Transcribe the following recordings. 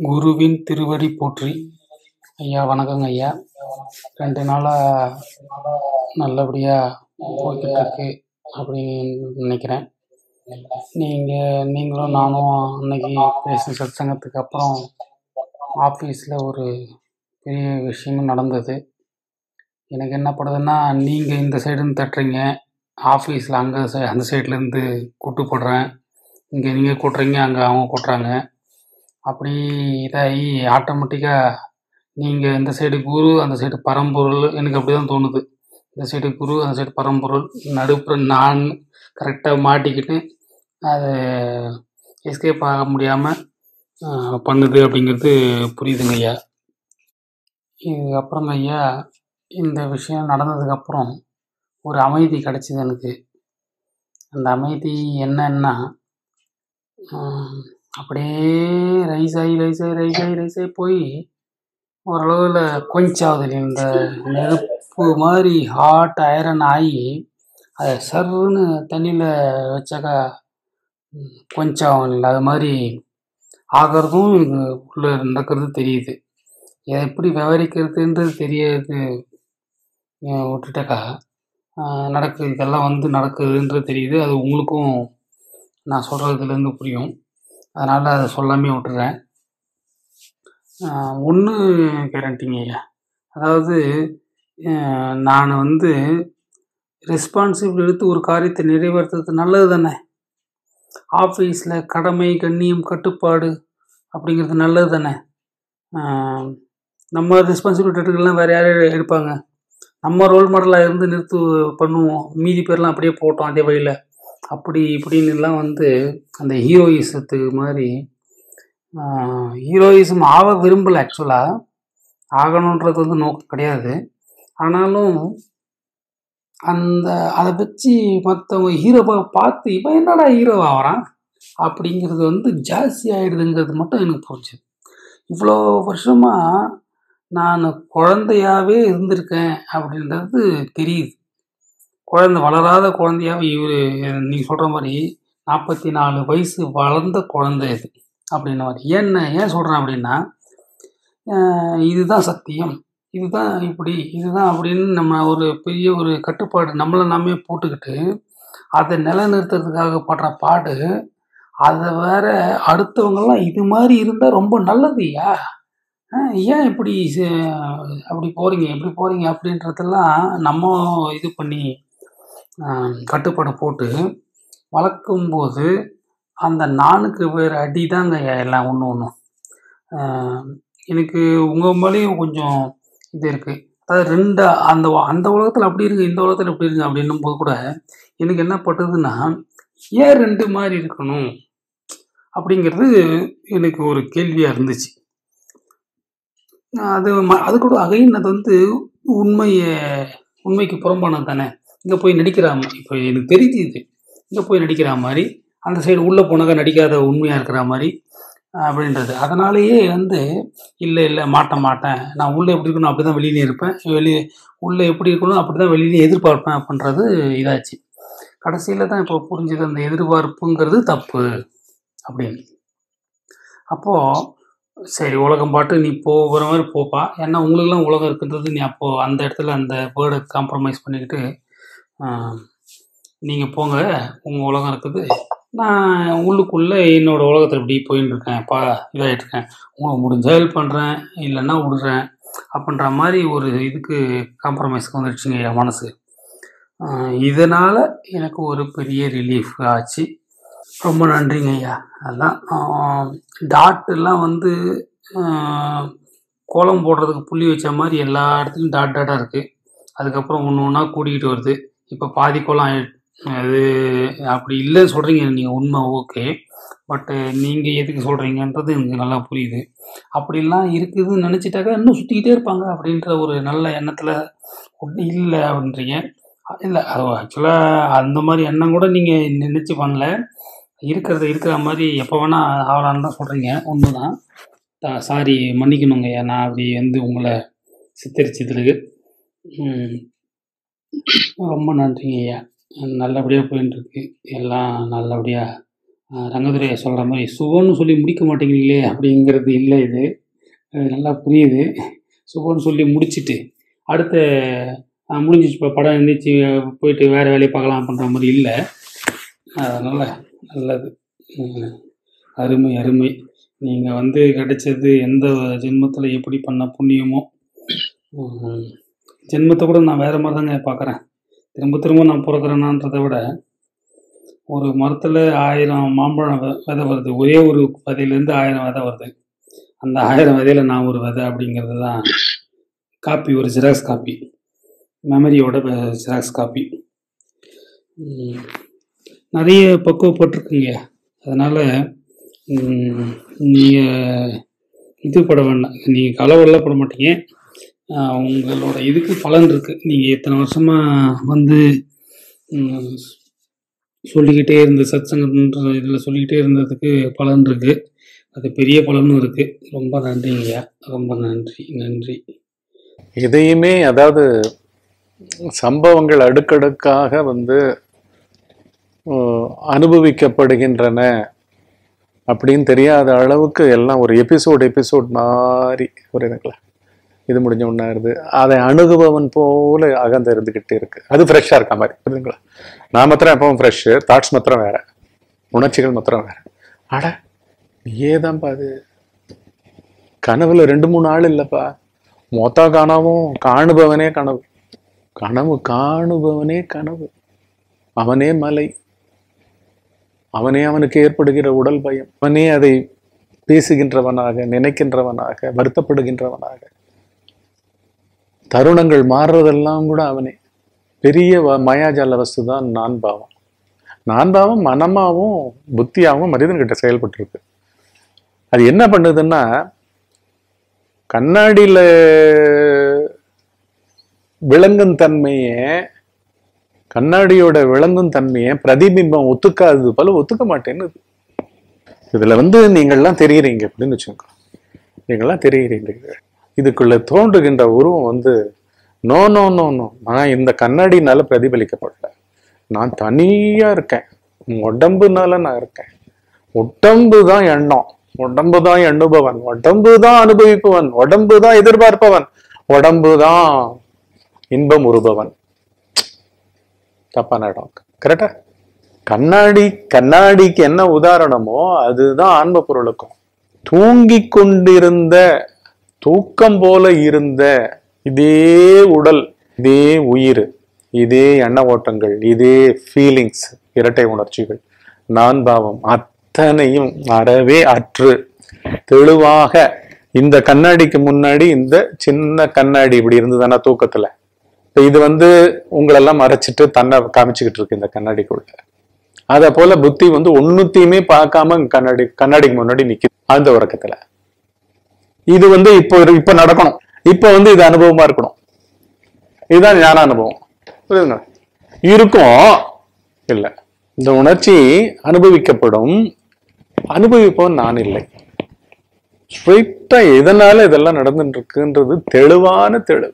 குருவின் திருவடி போற்றி ஐயா வணக்கங்க ஐயா ரெண்டு நாளாக நல்லபடியாக போய்கிட்டு இருக்கு அப்படின்னு நினைக்கிறேன் நீங்கள் நீங்களும் நானும் அன்னைக்கு பேசின சத்சங்கத்துக்கு அப்புறம் ஆஃபீஸில் ஒரு பெரிய விஷயமும் நடந்தது எனக்கு என்ன படுதுன்னா நீங்கள் இந்த சைடுன்னு தட்டுறீங்க ஆஃபீஸில் அங்கே சை அந்த சைட்லேருந்து கூட்டு போடுறேன் இங்கே நீங்கள் கூட்டுறீங்க அங்கே அவங்க கூட்டுறாங்க அப்படி இதாகி ஆட்டோமேட்டிக்காக நீங்கள் இந்த சைடு குரு அந்த சைடு பரம்பொருள் எனக்கு அப்படி தான் தோணுது இந்த சைடு குரு அந்த சைடு பரம்பொருள் நடுப்புற நான் கரெக்டாக மாட்டிக்கிட்டு அது எஸ்கேப் ஆக முடியாமல் பண்ணுது அப்படிங்கிறது புரியுதுங்க ஐயா இதுக்கப்புறங்க ஐயா இந்த விஷயம் நடந்ததுக்கப்புறம் ஒரு அமைதி கிடச்சிது எனக்கு அந்த அமைதி என்னன்னா ஆஹ், அப்படியே ரைஸ் ஆகி ரைஸ் ஆகி ரைஸ் ஆகி ரைஸ் ஆகி போய் ஓரளவில் கொஞ்சாவது இந்த நெருப்பு மாதிரி ஹாட் ஐரன் ஆகி அதை சர்ன்னு தண்ணியில் வச்சாக்கா ம், கொஞ்சம் இல்லை அது மாதிரி ஆகிறதும் எனக்கு உள்ளே நடக்கிறது தெரியுது இதை எப்படி விவரிக்கிறதுன்றது தெரியாது அஹ் விட்டுட்டாக்கா ஆஹ் நடக்குது இதெல்லாம் வந்து நடக்குதுன்றது தெரியுது அது உங்களுக்கும் நான் சொல்கிறதுலேருந்து புரியும் அதனால் அதை சொல்லாமே விட்டுறேன் ஒன்று கேரண்டிங்க ஐயா அதாவது நான் வந்து ரெஸ்பான்சிபிள் எடுத்து ஒரு காரியத்தை நிறைவேற்றுறது நல்லது தானே ஆஃபீஸில் கடமை கண்ணியம் கட்டுப்பாடு அப்படிங்கிறது நல்லது தானே ஆஹ் நம்ம ரெஸ்பான்சிபிலிட்டி எடுக்கலாம் வேறு யார் எடுப்பாங்க நம்ம ரோல் மாடலாக இருந்து நிறுத்து பண்ணுவோம் மீதி பேர்லாம் அப்படியே போட்டோம் அதே வழியில் அப்படி இப்படின்னு எல்லாம் வந்து அந்த ஹீரோயிசத்துக்கு மாதிரி ஹீரோயிசம் ஆக விரும்பலை ஆக்சுவலாக ஆகணுன்றது வந்து நோக்கம் கிடையாது ஆனாலும் அந்த அதை வச்சு மற்றவங்க ஹீரோவை பார்த்து இவன் என்னடா ஹீரோ ஆகிறான் அப்படிங்கிறது வந்து ஜாஸ்தி ஆகிடுதுங்கிறது மட்டும் எனக்கு புரிஞ்சுது இவ்வளோ வருஷமாக நான் குழந்தையாவே இருந்திருக்கேன் அப்படின்றது தெரியுது குழந்தை வளராத குழந்தையாவே இவர் நீங்கள் சொல்கிற மாதிரி நாற்பத்தி நாலு வயசு வளர்ந்த குழந்தை இது அப்படின்ன மாதிரி ஏன்னு ஏன் சொல்கிறேன் அப்படின்னா அஹ் இதுதான் சத்தியம் இதுதான் இப்படி இதுதான் அப்படின்னு நம்ம ஒரு பெரிய ஒரு கட்டுப்பாடு நம்மளை நாமே போட்டுக்கிட்டு அதை நிலைநிறுத்துறதுக்காக படுற பாடு அதை வேற அடுத்தவங்கெல்லாம் இது மாதிரி இருந்தால் ரொம்ப நல்லதுயா அஹ் ஏன் இப்படி சே- அப்படி போகிறீங்க எப்படி போகிறீங்க அப்படின்றதெல்லாம் நம்ம இது பண்ணி அஹ், கட்டுப்பாடு போட்டு வளர்க்கும்போது அந்த நானுக்கு வேறு அடி தாங்க எல்லாம் ஒன்று ஒன்றும் எனக்கு உங்கள் மேலேயும் கொஞ்சம் இது இருக்குது அதாவது ரெண்டு அந்த உ- அந்த உலகத்தில் அப்படி இருக்கு இந்த உலகத்தில் இப்படி இருக்கு அப்படின்னும் போது கூட எனக்கு என்ன பட்டதுன்னா ஏன் ரெண்டு மாதிரி இருக்கணும் அப்படிங்கிறது எனக்கு ஒரு கேள்வியாக இருந்துச்சு அது ம- அது கூட அகைன் அது வந்து உண்மையை உண்மைக்கு புறம்பானது தானே இங்கே போய் நடிக்கிற மாதிரி இப்போ எனக்கு தெரிஞ்சுது இங்கே போய் நடிக்கிற மாதிரி அந்த சைடு உள்ளே போனாக்கா நடிக்காத உண்மையாக இருக்கிற மாதிரி அப்படின்றது அதனாலேயே வந்து இல்லை இல்லை மாட்ட மாட்டேன் நான் உள்ளே எப்படி இருக்கணும் அப்படி தான் வெளியிலே இருப்பேன் வெளியே உள்ளே எப்படி இருக்கணும் அப்படி தான் வெளியிலே எதிர்பார்ப்பேன் அப்படின்றது இதாச்சு கடைசியில் தான் இப்போ புரிஞ்சுது அந்த எதிர்பார்ப்புங்கிறது தப்பு அப்படின்னு அப்போது சரி உலகம் பாட்டு நீ போகிற மாதிரி போப்பா ஏன்னா உங்களுக்கெல்லாம் உலகம் இருக்குன்றது நீ அப்போது அந்த இடத்துல அந்த வேர்டை காம்ப்ரமைஸ் பண்ணிக்கிட்டு நீங்கள் போங்க உங்கள் உலகம் இருக்குது நான் உள்ளுக்குள்ளே என்னோட உலகத்தில் இப்படி போயின்னு இருக்கேன் பா இதாகிட்டு இருக்கேன் உங்களுக்கு முடிஞ்சா ஹெல்ப் பண்ணுறேன் இல்லைன்னா விடுறேன் அப்படின்ற மாதிரி ஒரு இதுக்கு காம்ப்ரமைஸ்க்கு வந்துடுச்சுங்க என் மனசு இதனால் எனக்கு ஒரு பெரிய ரிலீஃப் ஆச்சு ரொம்ப நன்றிங்க ஐயா அதான் டாட் எல்லாம் வந்து ஆஹ், கோலம் போடுறதுக்கு புள்ளி வச்ச மாதிரி எல்லா இடத்துலையும் டாட் டாட்டாக இருக்குது அதுக்கப்புறம் ஒன்று ஒன்றா கூடிக்கிட்டு வருது இப்போ பாதி கோலம் ஆயி- அது அப்படி இல்லைன்னு சொல்கிறீங்க நீங்கள் உண்மை ஓகே பட்டு நீங்கள் எதுக்கு சொல்கிறீங்கன்றது எனக்கு நல்லா புரியுது அப்படிலாம் இருக்குதுன்னு நினச்சிட்டாக்கா இன்னும் சுற்றிக்கிட்டே இருப்பாங்க அப்படின்ற ஒரு நல்ல எண்ணத்தில் ஒன்றும் இல்லை அப்படின்றீங்க இல்லை அது ஆக்சுவலாக அந்த மாதிரி எண்ணம் கூட நீங்கள் நினச்சி பண்ணல இருக்கிறத இருக்கிற மாதிரி எப்போ வேணால் ஆகலான்னு தான் சொல்கிறீங்க ஒன்று தான் சாரி மன்னிக்கணுங்க ஐயா நான் அப்படி வந்து உங்களை சித்தரிச்சதுக்கு ம், ரொம்ப நன்றிங்க ஐயா நல்லபடியாக போயின்னு இருக்கு எல்லாம் நல்லபடியாக அஹ் ரங்கதுரை சொல்கிற மாதிரி சுகம்னு சொல்லி முடிக்க மாட்டேங்கிறீங்களே அப்படிங்கிறது இல்லை இது அஹ் நல்லா புரியுது சுகம்னு சொல்லி முடிச்சிட்டு அடுத்த அஹ் முடிஞ்சிச்சு இப்போ படம் இருந்துச்சு போயிட்டு வேறு வேலையை பார்க்கலாம் அப்படின்ற மாதிரி இல்லை அதனால் நல்லது உம் அருமை அருமை நீங்கள் வந்து கிடைச்சது எந்த ஜென்மத்தில் எப்படி பண்ண புண்ணியமோ உம் ஜென்மத்தை கூட நான் வேறு மாதிரி தாங்க பார்க்குறேன் திரும்ப திரும்ப நான் பிறக்கிறேனான்றதை விட ஒரு மரத்தில் ஆயிரம் மாம்பழம் வெ- விதை வருது ஒரே ஒரு விதையிலேருந்து ஆயிரம் விதை வருது அந்த ஆயிரம் விதையில நான் ஒரு விதை அப்படிங்கிறது தான் காப்பி ஒரு ஜெராக்ஸ் காப்பி மெமரியோட ஜெராக்ஸ் காப்பி உம் நிறைய பக்குவப்பட்டிருக்குங்க அதனால் நீங்கள் இது பட வேண்டாம் நீங்கள் கலவரெல்லாம் பட மாட்டீங்க ஆஹ் உங்களோட இதுக்கு பலன் இருக்குது நீங்கள் இத்தனை வருஷமாக வந்து உம், சொல்லிக்கிட்டே இருந்த சத் சங்கம்ன்ற இதில் சொல்லிக்கிட்டே இருந்ததுக்கு பலன் இருக்குது அது பெரிய பலனும் இருக்குது ரொம்ப நன்றிங்கய்யா ரொம்ப நன்றி நன்றி இதையுமே அதாவது சம்பவங்கள் அடுக்கடுக்காக வந்து அஹ், அனுபவிக்கப்படுகின்றன அப்படின்னு தெரியாத அளவுக்கு எல்லாம் ஒரு எபிசோட் எபிசோட் மாதிரி புரியுதுங்களா இது முடிஞ்ச ஒன்றாயிருது அதை அணுகுபவன் போல அகந்த இருந்துக்கிட்டே இருக்கு அது ஃப்ரெஷ்ஷாக இருக்க மாதிரி புரியுதுங்களா நான் மாத்திரம் எப்பவும் ஃப்ரெஷ்ஷு தாட்ஸ் மாத்திரம் வேற உணர்ச்சிகள் மாத்திரம் வேற அட ஏதான்ப்பா அது கனவுல ரெண்டு மூணு ஆள் இல்லைப்பா மொத்த கனவும் காணுபவனே கனவு கனவு காணுபவனே கனவு அவனே மலை அவனே அவனுக்கு ஏற்படுகிற உடல் பயம் அவனே அதை பேசுகின்றவனாக நினைக்கின்றவனாக வருத்தப்படுகின்றவனாக தருணங்கள் மாறுறதெல்லாம் கூட அவனே பெரிய வ- மாயாஜால வஸ்து தான் நான் பாவம் நான் பாவம் மனமாவும் புத்தியாவும் மனிதன்கிட்ட செயல்பட்டு இருக்கு அது என்ன பண்ணுதுன்னா கண்ணாடியில விளங்கும் தன்மையை கண்ணாடியோட விளங்கும் தன்மையை பிரதிபிம்பம் ஒத்துக்காதது போல ஒத்துக்க மாட்டேன்னு இதுல வந்து நீங்கள்லாம் தெரியுறீங்க அப்படின்னு வச்சுக்கோங்க நீங்கள்லாம் தெரியுறீங்க இதுக்குள்ள தோன்றுகின்ற உருவம் வந்து நோ நோ நோ நோ நான் இந்த கண்ணாடினால பிரதிபலிக்கப்படல நான் தனியா இருக்கேன் உடம்புனால நான் இருக்கேன் உடம்பு தான் எண்ணம் உடம்பு தான் எண்ணுபவன் உடம்பு தான் அனுபவிப்பவன் உடம்பு தான் எதிர்பார்ப்பவன் உடம்பு தான் இன்பம் உறுபவன் தப்பான இடம் கரெக்டா கண்ணாடி கண்ணாடிக்கு என்ன உதாரணமோ அதுதான் ஆன்ம பொருளுக்கும் தூங்கிக் கொண்டிருந்த தூக்கம் போல இருந்த இதே உடல் இதே உயிர் இதே எண்ண ஓட்டங்கள் இதே ஃபீலிங்ஸ் இரட்டை உணர்ச்சிகள் நான் பாவம் அத்தனையும் அறவே அற்று தெளிவாக இந்த கண்ணாடிக்கு முன்னாடி இந்த சின்ன கண்ணாடி இப்படி இருந்ததுன்னா தூக்கத்துல இப்ப இது வந்து உங்களெல்லாம் மறைச்சிட்டு தன்னை காமிச்சுக்கிட்டு இருக்கு இந்த கண்ணாடிக்குள்ள அத போல புத்தி வந்து ஒன்னுத்தையுமே பார்க்காம கண்ணாடி கண்ணாடிக்கு முன்னாடி நிக்குது ஆழ்ந்த உறக்கத்துல இது வந்து இப்போ இரு- இப்ப நடக்கணும் இப்ப வந்து இது அனுபவமா இருக்கணும் இதுதான் ஞான அனுபவம் புரியுதுங்க இருக்கும் இல்ல இந்த உணர்ச்சி அனுபவிக்கப்படும் அனுபவிப்பவன் நான் இல்லை ஸ்ட்ரெயிட்டா எதனால இதெல்லாம் நடந்துட்டு இருக்குன்றது தெளிவான தெளிவு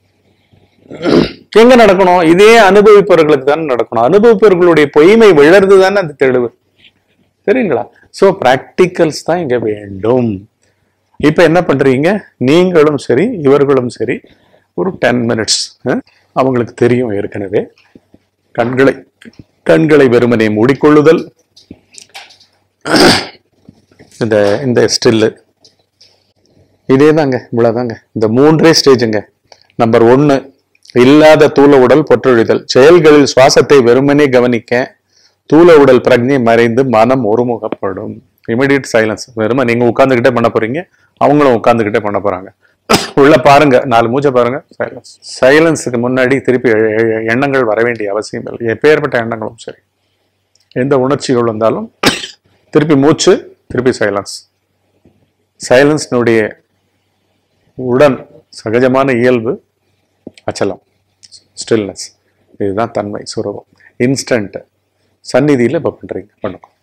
எங்க நடக்கணும் இதே அனுபவிப்பவர்களுக்கு தானே நடக்கணும் அனுபவிப்பவர்களுடைய பொய்மை விழறது தானே அந்த தெளிவு சரிங்களா சோ பிராக்டிகல்ஸ் தான் இங்க வேண்டும் இப்ப என்ன பண்றீங்க நீங்களும் சரி இவர்களும் சரி ஒரு டென் மினிட்ஸ் அவங்களுக்கு தெரியும் ஏற்கனவே கண்களை கண்களை வெறுமனே மூடிக்கொள்ளுதல் இந்த இந்த ஸ்டில்லு இதே தாங்க இவ்வளவுதாங்க இந்த மூன்றே ஸ்டேஜுங்க நம்பர் ஒன்னு இல்லாத தூல உடல் பொற்றொழிதல் செயல்களில் சுவாசத்தை வெறுமனே கவனிக்க தூல உடல் பிரக்ஞை மறைந்து மனம் ஒருமுகப்படும் இமிடியட் சைலன்ஸ் வெறும நீங்க உட்கார்ந்துகிட்டே பண்ண போறீங்க அவங்களும் உட்கார்ந்துகிட்டே பண்ண போறாங்க உள்ள பாருங்க நாலு மூச்சை பாருங்க சைலன்ஸ் சைலன்ஸுக்கு முன்னாடி திருப்பி எ- எ- எண்ணங்கள் வர வேண்டிய அவசியம் இல்லை எப்பேற்பட்ட எண்ணங்களும் சரி எந்த உணர்ச்சிகள் வந்தாலும் திருப்பி மூச்சு திருப்பி சைலன்ஸ் சைலன்ஸ்னுடைய உடன் சகஜமான இயல்பு அச்சலம் ஸ்டில்னஸ் இதுதான் தன்மை சுரூபம் இன்ஸ்டன்ட் சந்நிதியில் இப்போ பண்ணுறீங்க பண்ணுங்க